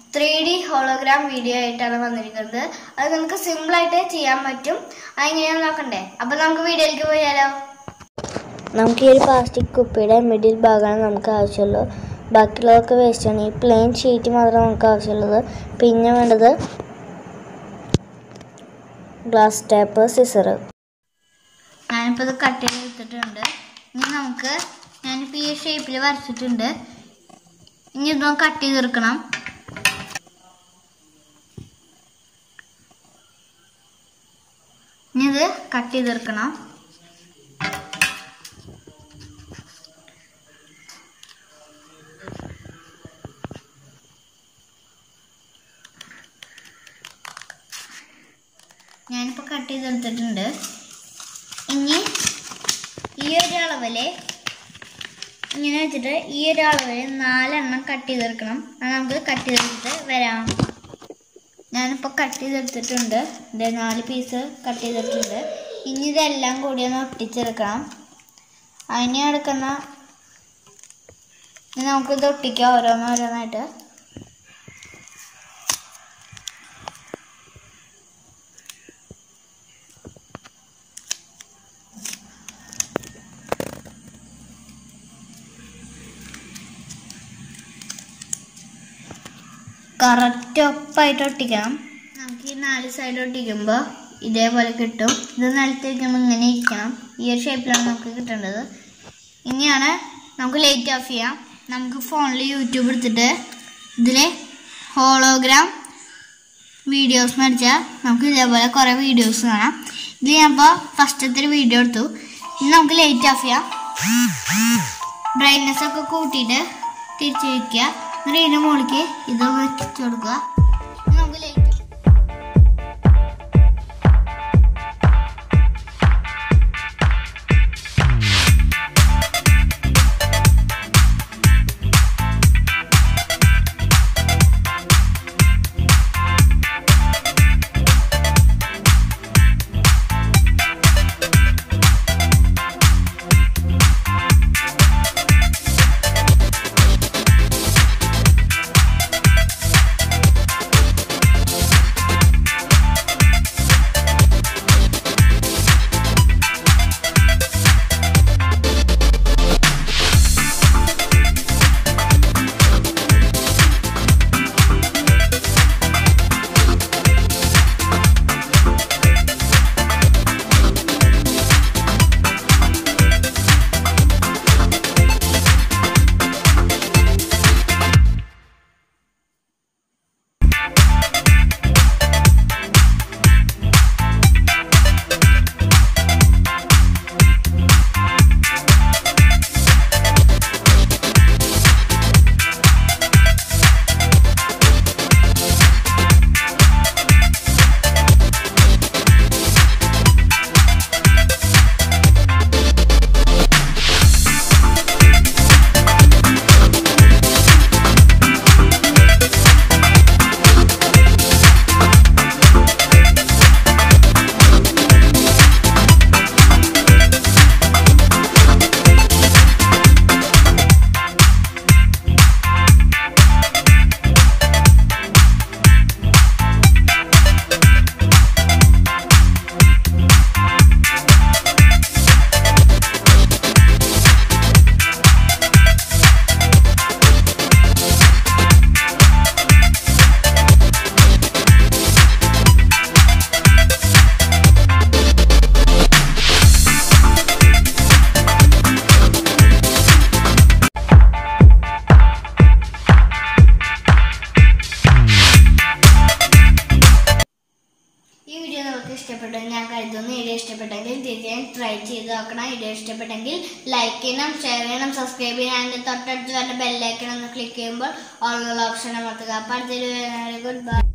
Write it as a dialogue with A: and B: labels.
A: three D hologram video ആയിട്ടാണ് വന്നിരിക്കുന്നത് അത് നമുക്ക് സിമ്പിൾ ആയിട്ട് ചെയ്യാൻ പറ്റും അതെങ്ങനെയാന്ന് നോക്കണ്ടേ അപ്പൊ നമുക്ക് വീഡിയോയിലേക്ക് പോയാലോ
B: നമുക്ക് ഈ ഒരു പ്ലാസ്റ്റിക് കുപ്പിയുടെ മിഡിൽ ഭാഗമാണ് നമുക്ക് ആവശ്യമുള്ളൂ ബാക്കിയുള്ളതൊക്കെ വേസ്റ്റാണ് ഈ പ്ലെയിൻ ഷീറ്റ് മാത്രമേ നമുക്ക് ആവശ്യമുള്ളത് പിന്നെ വേണ്ടത് ഗ്ലാസ് ടേപ്പ് സിസറ്
A: ഞാനിപ്പോൾ ഇത് കട്ട് ചെയ്ത് എടുത്തിട്ടുണ്ട് ഇനി നമുക്ക് ഞാനിപ്പോൾ ഈ ഷേപ്പിൽ വരച്ചിട്ടുണ്ട് ഇനി ഇതൊന്ന് കട്ട് ചെയ്തെടുക്കണം ഇനി ഇത് കട്ട് ചെയ്തെടുക്കണം ഞാനിപ്പോൾ കട്ട് ചെയ്തെടുത്തിട്ടുണ്ട് ഇനി ഈ ഒരു അളവില് ഇങ്ങനെ വെച്ചിട്ട് ഈ ഒരു അളവില് നാലെണ്ണം കട്ട് ചെയ്തെടുക്കണം അത് നമുക്ക് കട്ട് ചെയ്തെടുത്തിട്ട് വരാം ഞാനിപ്പോൾ കട്ട് ചെയ്തെടുത്തിട്ടുണ്ട് ഇത് നാല് പീസ് കട്ട് ചെയ്തിട്ടുണ്ട് ഇനി ഇതെല്ലാം കൂടി ഒന്ന് ഒട്ടിച്ചെടുക്കണം അതിന് എടുക്കുന്ന ഇനി നമുക്കിത് ഒട്ടിക്കാം ഓരോന്നോരോന്നായിട്ട് കറക്റ്റ് ഒപ്പായിട്ട് ഒട്ടിക്കണം നമുക്ക് ഈ നാല് സൈഡ് ഒട്ടിക്കുമ്പോൾ ഇതേപോലെ കിട്ടും ഇത് നിലത്ത് വയ്ക്കുമ്പോൾ ഇങ്ങനെ ഇരിക്കണം ഈ ഒരു ഷേപ്പിലാണ് നമുക്ക് കിട്ടേണ്ടത് ഇനിയാണ് നമുക്ക് ലൈറ്റ് ഓഫ് ചെയ്യാം നമുക്ക് ഫോണിൽ യൂട്യൂബ് എടുത്തിട്ട് ഇതിൽ ഹോളോഗ്രാം വീഡിയോസ് മേടിച്ചാൽ നമുക്ക് ഇതേപോലെ കുറേ വീഡിയോസ് കാണാം ഇത് ഞാനിപ്പോൾ ഫസ്റ്റത്തെ ഒരു വീഡിയോ എടുത്തു ഇനി നമുക്ക് ലൈറ്റ് ഓഫ് ചെയ്യാം ബ്രൈറ്റ്നെസ് ഒക്കെ കൂട്ടിയിട്ട് തിരിച്ച് വയ്ക്കുക എന്നിട്ട് ഇതിൻ്റെ മുകളിലേക്ക് ഇത് വെച്ച് കൊടുക്കുക ഇനി നമുക്ക് ലൈറ്റ് ഈ വീഡിയോ നിങ്ങൾക്ക് ഇഷ്ടപ്പെട്ടു ഞാൻ കരുതുന്നു വീഡിയോ ഇഷ്ടപ്പെട്ടെങ്കിൽ തീർച്ചയായും ട്രൈ ചെയ്ത് നോക്കണം വീഡിയോ ഇഷ്ടപ്പെട്ടെങ്കിൽ ലൈക്ക് ചെയ്യണം ഷെയർ ചെയ്യണം സബ്സ്ക്രൈബ് ചെയ്യണം അതിന്റെ തൊട്ടടുത്ത് വരുന്ന ബെല്ലൈക്കൺ ഒന്ന് ക്ലിക്ക് ചെയ്യുമ്പോൾ ഓൾ ഓപ്ഷൻ അമർത്തുക അപ്പോൾ അടുത്തൊരു ഗുഡ് ബൈ